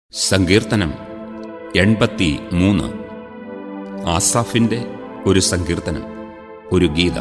സങ്കീർത്തനം എൺപത്തി മൂന്ന് ആസാഫിന്റെ ഒരു സങ്കീർത്തനം ഒരു ഗീതം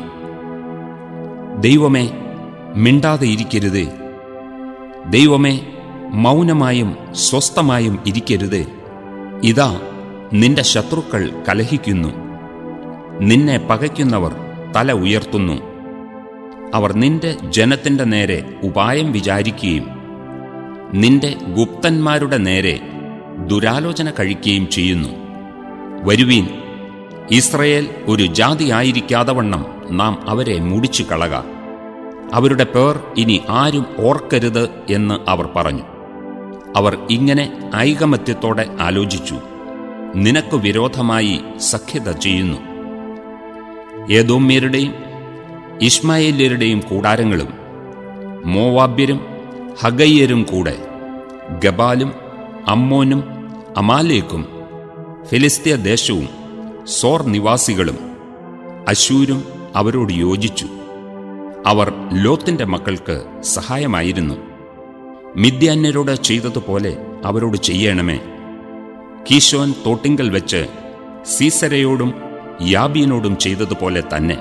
ദൈവമേ മിണ്ടാതെ ഇരിക്കരുതേ ദൈവമേ മൗനമായും സ്വസ്ഥമായും ഇരിക്കരുതേ ഇതാ നിന്റെ ശത്രുക്കൾ കലഹിക്കുന്നു നിന്നെ പകയ്ക്കുന്നവർ തല ഉയർത്തുന്നു അവർ നിന്റെ ജനത്തിന്റെ നേരെ ഉപായം വിചാരിക്കുകയും നിന്റെ ഗുപ്തന്മാരുടെ നേരെ ദുരാലോചന കഴിക്കുകയും ചെയ്യുന്നു വരുവീൻ ഇസ്രയേൽ ഒരു ജാതിയായിരിക്കാതെ വണ്ണം നാം അവരെ മുടിച്ചു കളക അവരുടെ പേർ ഇനി ആരും ഓർക്കരുത് എന്ന് അവർ പറഞ്ഞു അവർ ഇങ്ങനെ ഐകമത്യത്തോടെ ആലോചിച്ചു നിനക്ക് വിരോധമായി സഖ്യത ചെയ്യുന്നു ഏതോമ്യരുടെയും ഇഷ്മായേല്യരുടെയും കൂടാരങ്ങളും മോവാബ്യരും ഹഗയ്യരും കൂടെ ഗബാലും അമ്മോനും അമാലേക്കും ഫിലിസ്തീയ ദേശവും സോർ നിവാസികളും അശൂരും അവരോട് യോജിച്ചു അവർ ലോത്തിന്റെ മക്കൾക്ക് സഹായമായിരുന്നു മിഥ്യാന്യരോട് ചെയ്തതുപോലെ അവരോട് ചെയ്യണമേ കീശോൻ തോട്ടിങ്കൽ വെച്ച് സീസരയോടും യാബീനോടും ചെയ്തതുപോലെ തന്നെ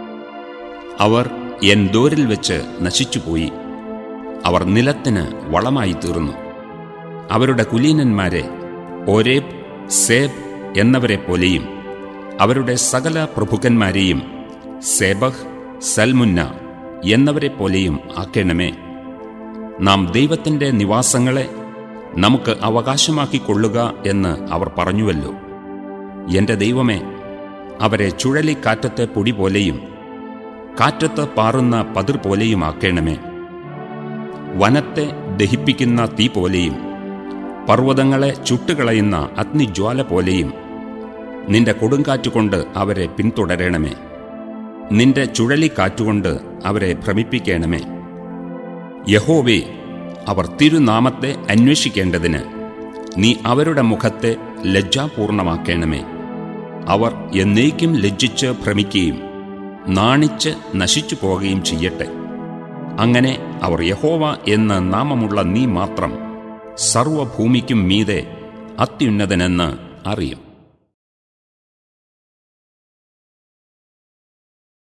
അവർ എൻദോരിൽ വെച്ച് നശിച്ചുപോയി അവർ നിലത്തിന് വളമായി തീർന്നു അവരുടെ കുലീനന്മാരെ ഓരേബ് സേബ് എന്നവരെ പോലെയും അവരുടെ സകല പ്രഭുക്കന്മാരെയും സേബഹ് സൽമുന്ന എന്നവരെ പോലെയും ആക്കണമേ നാം ദൈവത്തിൻ്റെ നിവാസങ്ങളെ നമുക്ക് അവകാശമാക്കിക്കൊള്ളുക എന്ന് അവർ പറഞ്ഞുവല്ലോ എന്റെ ദൈവമേ അവരെ ചുഴലിക്കാറ്റത്തെ പൊടി പോലെയും കാറ്റത്ത് പാറുന്ന പതിർ പോലെയും ആക്കേണമേ വനത്തെ ദഹിപ്പിക്കുന്ന തീ പോലെയും പർവ്വതങ്ങളെ ചുട്ടുകളയുന്ന അഗ്നിജ്വാല പോലെയും നിന്റെ കൊടുങ്കാറ്റുകൊണ്ട് അവരെ പിന്തുടരണമേ നിന്റെ ചുഴലിക്കാറ്റുകൊണ്ട് അവരെ ഭ്രമിപ്പിക്കണമേ യഹോവേ അവർ തിരുനാമത്തെ അന്വേഷിക്കേണ്ടതിന് നീ അവരുടെ മുഖത്തെ ലജ്ജാപൂർണമാക്കണമേ അവർ എന്നേക്കും ലജ്ജിച്ച് ഭ്രമിക്കുകയും നാണിച്ച് നശിച്ചു പോകുകയും ചെയ്യട്ടെ അങ്ങനെ അവർ യഹോവ എന്ന നാമമുള്ള നീ മാത്രം സർവഭൂമിക്കും മീതെ അത്യുന്നതനെന്ന് അറിയും